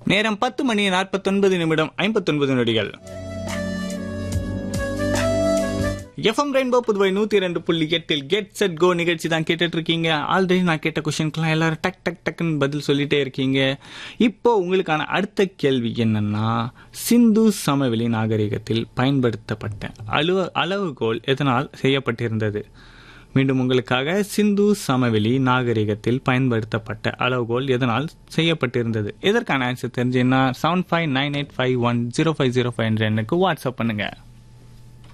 நேரம் பத்து மணி நாற்பத்தொன்பது நிமிடம் ஐம்பத்தொன்பது நொடிகள் எஃப்எம் ரெயின்போ புதுவை நூத்தி ரெண்டு புள்ளி எட்டில் கெட் செட் கோ நிகழ்ச்சி தான் கேட்டுட்டு இருக்கீங்க ஆல்ரெடி நான் கேட்ட கொஸ்டின்க்கெல்லாம் எல்லாரும் டக் டக் டக்குன்னு பதில் சொல்லிட்டே இருக்கீங்க இப்போ உங்களுக்கான அடுத்த கேள்வி என்னன்னா சிந்து சமவெளி நாகரிகத்தில் பயன்படுத்தப்பட்ட அலுவ அளவுகோல் எதனால் செய்யப்பட்டிருந்தது மீண்டும் உங்களுக்காக சிந்து சமவெளி நாகரிகத்தில் பயன்படுத்தப்பட்ட அளவுகோல் எதனால் செய்யப்பட்டிருந்தது இதற்கான ஆன்சர் தெரிஞ்சுன்னா seven five nine eight five one zero five zero five என்ற எண்ணுக்கு வாட்ஸ்அப் பண்ணுங்க